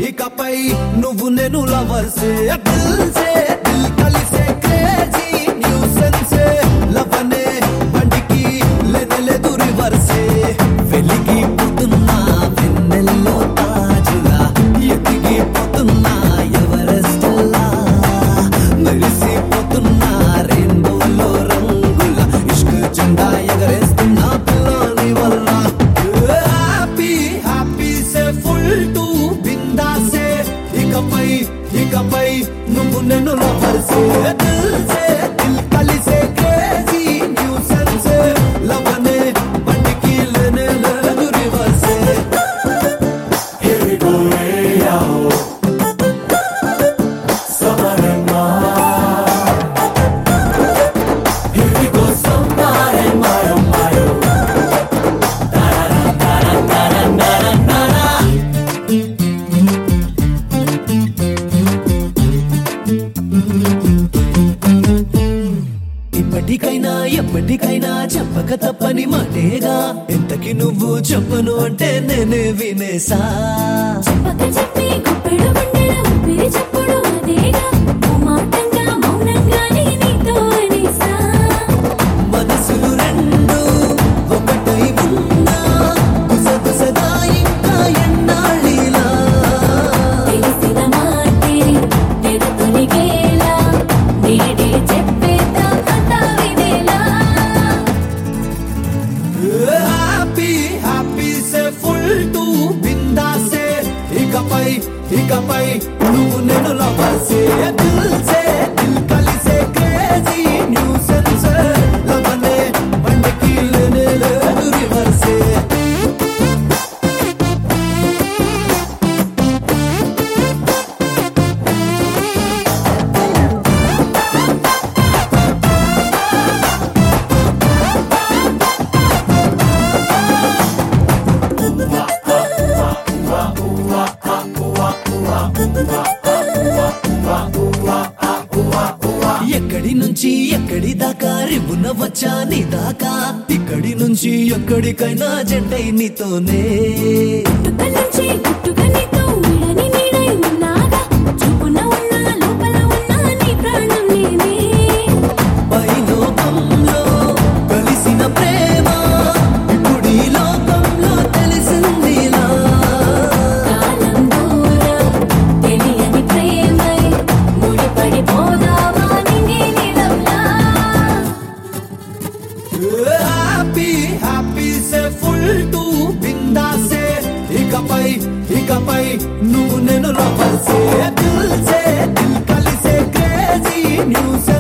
ఇకపై నువ్వు నేను లవర్సే దిల్ సే దిల్ కలిసే క్రేజీ న్యూసెన్సే లవనే బండికి లేనే లేదు రివర్సే వెలిగిపోతున్నా వెన్నెల్లో తాజులా ఎదిగిపోతున్నా ఎవరెస్టల్లా మెరిసిపోతున్నా రెయిన్బోలో రంగుల ఇష్క జెండా ఎగరేస్తున్నా పిల్లని వల్ల హ్యాపీ హ్యాపీ సే ఫుల్ టు బిందాసే ఇకపై ఇకపై నువ్వు నన్ను లవర్సే దిల్ సే దిల్ కలిసే క్రేజీ న్యూసెన్స్ లవనే బండికి లేనే లేదు రివర్సే Here we go, hey, yo. Somebody mine. Here we go, somebody my oh my oh. ఇప్పటికైనా ఎప్పటికైనా చెప్పక తప్పని మాటేగా ఎంతకి నువ్వు చెప్పను అంటే నేనే వినేసా చెప్పక చెప్పి గుప్పెడు గుండెల ఊపిరి చప్పుడు అదేగా మాటంగా మౌనంగానే నీతో అనేసా మనసులు రెండు ఒకటై ఉన్నా గుసగుసగా ఇంకా ఎన్నాళ్ళిలా తెలిసిన మాటే తెగ తొలిగేలా నేడే చెప్పేద్దాం అంతా వినేలా హ్యాపీ హ్యాపీ సే ఫుల్ టు బిందాసే ఇకపై ఇకపై నువ్వు నేను లవర్సే దిల్ సే దిల్ కలిసే క్రేజీ న్యూసెన్స్ లవనే బండికి లేనే లేదు రివర్సే ఎక్కడి నుంచి ఎక్కడి దాకా రివ్వున వచ్చా నీ దాకా ఇక్కడి నుంచి ఎక్కడికైనా జంటై నీతోనే పుట్టుక నుంచి పుట్టుక నీతో వీడని నీడై ఉన్నాగా చూపున ఉన్నా లోపల ఉన్నా నీ ప్రాణం నేనే పై లోకంలో కలిసిన ప్రేమ ఇప్పుడు ఈ లోకంలో తెలిసిందిలా కాలం దూరం తెలియని ప్రేమై ముడిపడిపోదావా నింగి నీలంలా హ్యాపీ హ్యాపీ సే ఫుల్ టు బిందాసే ఇకపై ఇకపై నువ్వు నేను లవర్సే దిల్ సే దిల్ కలిసే క్రేజీ న్యూస్